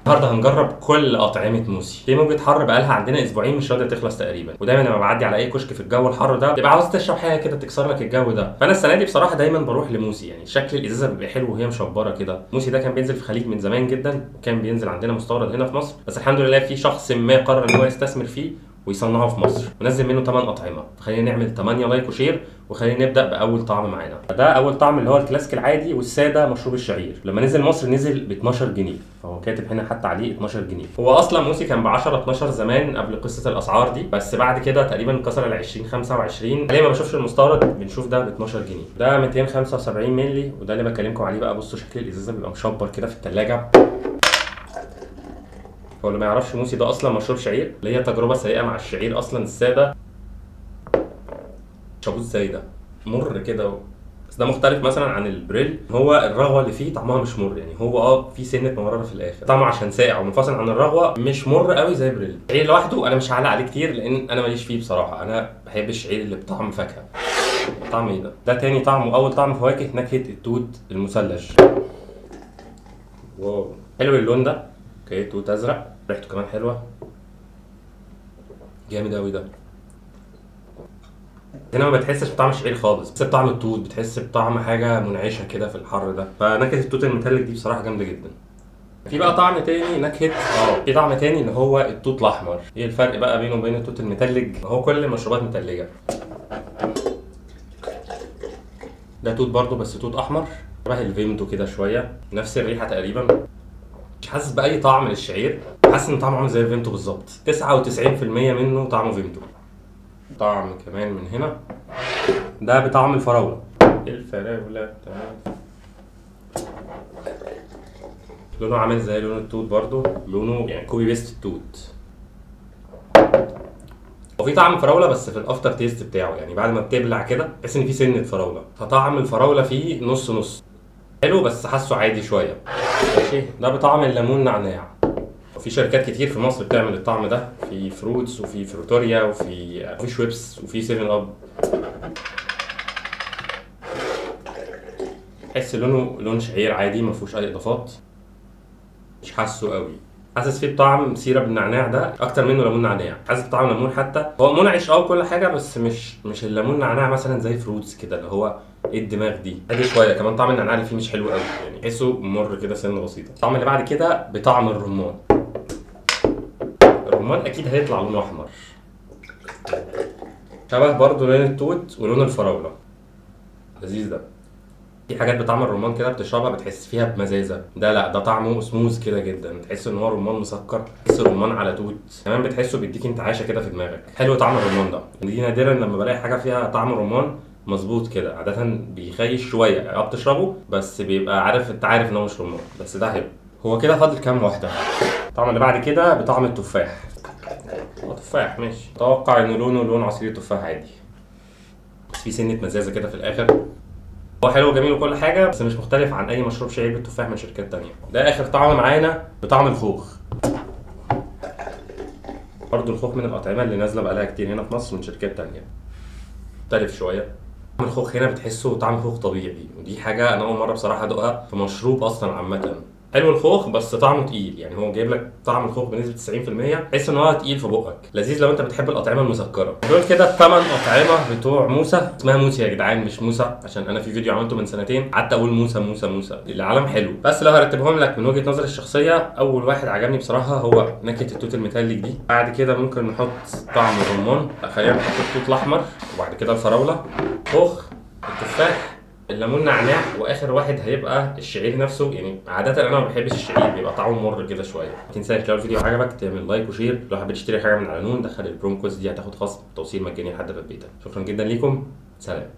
النهارده هنجرب كل اطعمه موسي في موجه حر بقالها عندنا اسبوعين مش راضيه تخلص تقريبا ودايما لما بعدي على اي كشك في الجو الحر ده بيبقى عاوز تشرب حاجه كده تكسر لك الجو ده فانا السنه دي بصراحه دايما بروح لموسي يعني شكل الازازه بيبقى حلو وهي مشبره كده موسي ده كان بينزل في الخليج من زمان جدا وكان بينزل عندنا مستورد هنا في مصر بس الحمد لله في شخص ما قرر ان هو يستثمر فيه ويصنعه في مصر ونزل منه 8 اطعمه فخلينا نعمل 8 لايك وشير وخلينا نبدا باول طعم معانا ده اول طعم اللي هو الكلاسيك العادي والساده مشروب الشعير لما نزل مصر نزل ب 12 جنيه فهو كاتب هنا حتى عليه 12 جنيه هو اصلا موسي كان ب 10 12 زمان قبل قصه الاسعار دي بس بعد كده تقريبا كسر ال 20 25 حاليا ما بشوفش المستورد بنشوف ده ب 12 جنيه ده 275 مللي وده اللي بكلمكم عليه بقى بصوا شكل الازازه بيبقى مشبر كده في الثلاجه هو اللي ما يعرفش موسي ده اصلا مشروب شعير اللي هي تجربه سيئه مع الشعير اصلا الساده شابوت ازاي ده مر كده و... بس ده مختلف مثلا عن البريل هو الرغوه اللي فيه طعمها مش مر يعني هو اه في سنه مراره في الاخر طعمه عشان ساقع ومنفصل عن الرغوه مش مر قوي زي بريل الشعير لوحده انا مش هعلق عليه كتير لان انا ماليش فيه بصراحه انا بحب الشعير اللي بطعم فاكهه طعم ايه ده ده تاني طعم واول طعم فواكه نكهه التوت المثلج واو حلو اللون ده اوكي توت ازرق ريحته كمان حلوه جامد قوي ده هنا ما بتحسش بطعم الشعير خالص بتحس بطعم التوت بتحس بطعم حاجه منعشه كده في الحر ده فنكهه التوت المتلج دي بصراحه جامده جدا في بقى طعم تاني نكهه اه في طعم تاني اللي هو التوت الاحمر ايه الفرق بقى بينه وبين التوت المتلج هو كل المشروبات متلجه ده توت برضو بس توت احمر شبه الفيمتو كده شويه نفس الريحه تقريبا مش حاسس باي طعم للشعير حاسس ان طعمه عامل زي الفيمتو بالظبط 99% منه طعمه فيمتو طعم كمان من هنا ده بطعم الفراوله الفراوله تمام لونه عامل زي لون التوت برضو لونه يعني كوبي بيست التوت وفي طعم فراوله بس في الافتر تيست بتاعه يعني بعد ما بتبلع كده تحس ان في سنه فراوله فطعم الفراوله فيه نص نص حلو بس حاسه عادي شويه ماشي ده بطعم الليمون نعناع وفي شركات كتير في مصر بتعمل الطعم ده في فروتس وفي فروتوريا وفي وفي شويبس وفي سيفن اب تحس لونه لون شعير عادي ما فيهوش اي اضافات مش حاسه قوي حاسس فيه بطعم سيرب النعناع ده اكتر منه ليمون نعناع حاسس بطعم ليمون حتى هو منعش اه وكل حاجه بس مش مش الليمون نعناع مثلا زي فروتس كده اللي هو ايه الدماغ دي هادي شويه كمان طعم النعناع اللي فيه مش حلو قوي يعني تحسه مر كده سنه بسيطه الطعم اللي بعد كده بطعم الرمان الرمان اكيد هيطلع لونه احمر شبه برضه لون التوت ولون الفراوله لذيذ ده في حاجات بطعم الرمان كده بتشربها بتحس فيها بمزازه ده لا ده طعمه سموز كده جدا تحس ان هو رمان مسكر تحس رمان على توت كمان بتحسه بيديك انتعاشه كده في دماغك حلو طعم الرمان ده دي نادرا لما بلاقي حاجه فيها طعم رمان مظبوط كده عاده بيخيش شويه يعني اه بتشربه بس بيبقى عارف انت عارف ان هو مش رمان بس ده حلو هو كده فاضل كام واحده الطعم اللي بعد كده بطعم التفاح هو تفاح ماشي اتوقع ان لونه لون عصير تفاح عادي بس في سنه مزازه كده في الاخر هو حلو وجميل وكل حاجه بس مش مختلف عن اي مشروب شعير بالتفاح من شركات تانية ده اخر طعم معانا بطعم الخوخ برضه الخوخ من الاطعمه اللي نازله بقالها كتير هنا في مصر من شركات تانية مختلف شويه طعم الخوخ هنا بتحسه طعم خوخ طبيعي ودي حاجه انا اول مره بصراحه ادوقها في مشروب اصلا عامه حلو الخوخ بس طعمه تقيل يعني هو جايب لك طعم الخوخ بنسبه 90% تحس ان هو تقيل في بقك لذيذ لو انت بتحب الاطعمه المسكره دول كده الثمان اطعمه بتوع موسى اسمها موسى يا جدعان مش موسى عشان انا في فيديو عملته من سنتين قعدت اقول موسى موسى موسى العالم حلو بس لو هرتبهم لك من وجهه نظري الشخصيه اول واحد عجبني بصراحه هو نكهه التوت المتلج دي بعد كده ممكن نحط طعم الرمان لا خلينا نحط التوت الاحمر وبعد كده الفراوله خوخ التفاح الليمون نعناع واخر واحد هيبقى الشعير نفسه يعني عاده انا ما بحبش الشعير بيبقى طعمه مر كده شويه ما تنساش لو الفيديو عجبك تعمل لايك وشير لو حبيت تشتري حاجه من على نون دخل البروم كود دي هتاخد خصم توصيل مجاني لحد باب بيتك شكرا جدا ليكم سلام